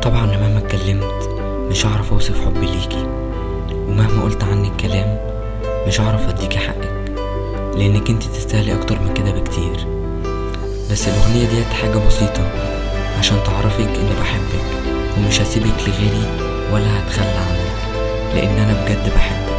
طبعا مهما اتكلمت مش هعرف اوصف حبي ليكي ومهما قلت عنك كلام مش هعرف اديكي حقك لانك انت تستاهلي اكتر من كده بكتير بس الاغنية ديت حاجة بسيطة عشان تعرفك اني بحبك ومش هسيبك لغيري ولا هتخلى عنك لان انا بجد بحبك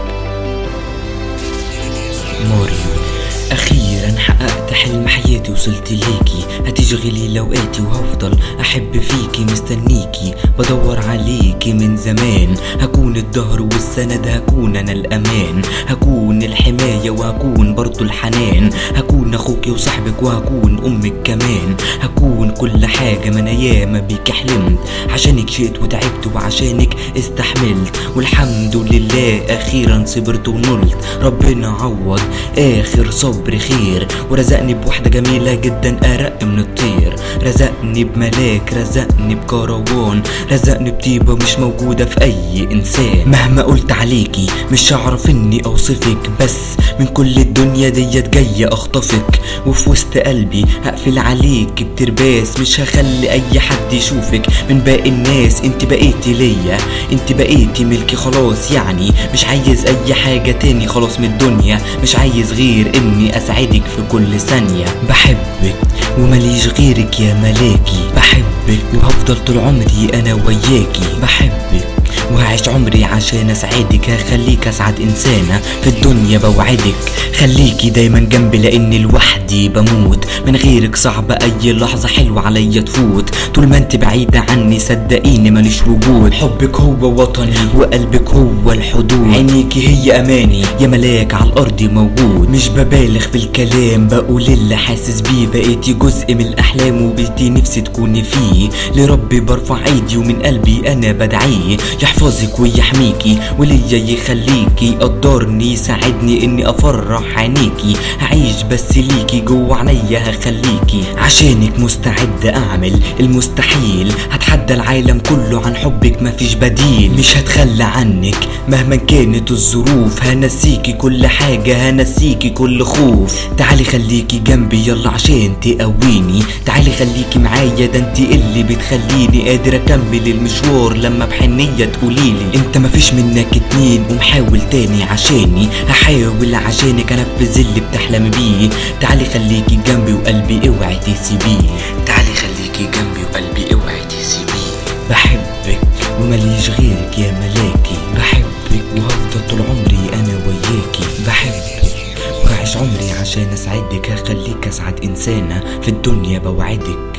ماريو اخيرا حققت حلم حياتي وصلت ليكي هتشغلي الاوقاتي وهفضل احب فيكي مستنيكي بدور عليكي من زمان هكون الظهر والسند هكون انا الامان هكون الحماية وهكون برضو الحنان هكون اخوكي وصاحبك وهكون امك كمان هكون كل حاجة من ايام بيك حلمت عشانك شئت وتعبت وعشانك استحملت والحمد لله اخيرا صبرت ونلت ربنا عوض اخر صبر خير ورزقني بواحدة جميلة جدا ارق من الطير رزقني بملاك رزقني بكروان رزقني بطيبة مش موجودة في اي انسان مهما قلت عليكي مش هعرف اني اوصفك بس من كل الدنيا ديت جاية اخطفك وفي وسط قلبي هقفل عليك بترباس مش هخلي اي حد يشوفك من باقي الناس انت بقيتي ليا انت بقيتي ملكي خلاص يعني مش عايز اي حاجة تاني خلاص من الدنيا مش عايز غير اني اسعدك في كل ثانية بحبك ومليش غيرك يا ملاكي بحبك وهفضل طول عمري انا وياكي بحبك وهعيش عمري عشان اسعدك هخليك اسعد انسانة في الدنيا بوعدك خليكي دايما جنبي لاني لوحدي بموت من غيرك صعب اي لحظة حلوة عليا تفوت طول ما انت بعيدة عني صدقيني ماليش وجود حبك هو وطني وقلبك هو الحدود عينيكي هي اماني يا ملاك على الارض موجود مش ببالغ في الكلام بقول اللي حاسس بيه بقيتي جزء من الاحلام وبيتي نفسي تكوني فيه لربي برفع ايدي ومن قلبي انا بدعيه يحفظك ويحميكي وليا يخليكي يقدرني يساعدني اني افرح عينيكي هعيش بس ليكي جوا عينيا هخليكي عشانك مستعد اعمل المستحيل هتحدى العالم كله عن حبك مفيش بديل مش هتخلى عنك مهما كانت الظروف هنسيكي كل حاجة هنسيكي كل خوف تعالي خليكي جنبي يلا عشان تقويني تعالي خليكي معايا ده انت اللي بتخليني قادر اكمل المشوار لما بحنية تقوليلي انت مفيش منك اتنين ومحاول تاني عشاني هحاول عشانك انفذ اللي بتحلم بيه تعالي خليكي جنبي وقلبي اوعي تسيبيه تعالي خليكي جنبي وقلبي اوعي تسيبيه بحبك ومليش غيرك يا ملاكي بحبك وهفضل طول عمري انا وياكي بحبك وهعيش عمري عشان اسعدك هخليك اسعد انسانة في الدنيا بوعدك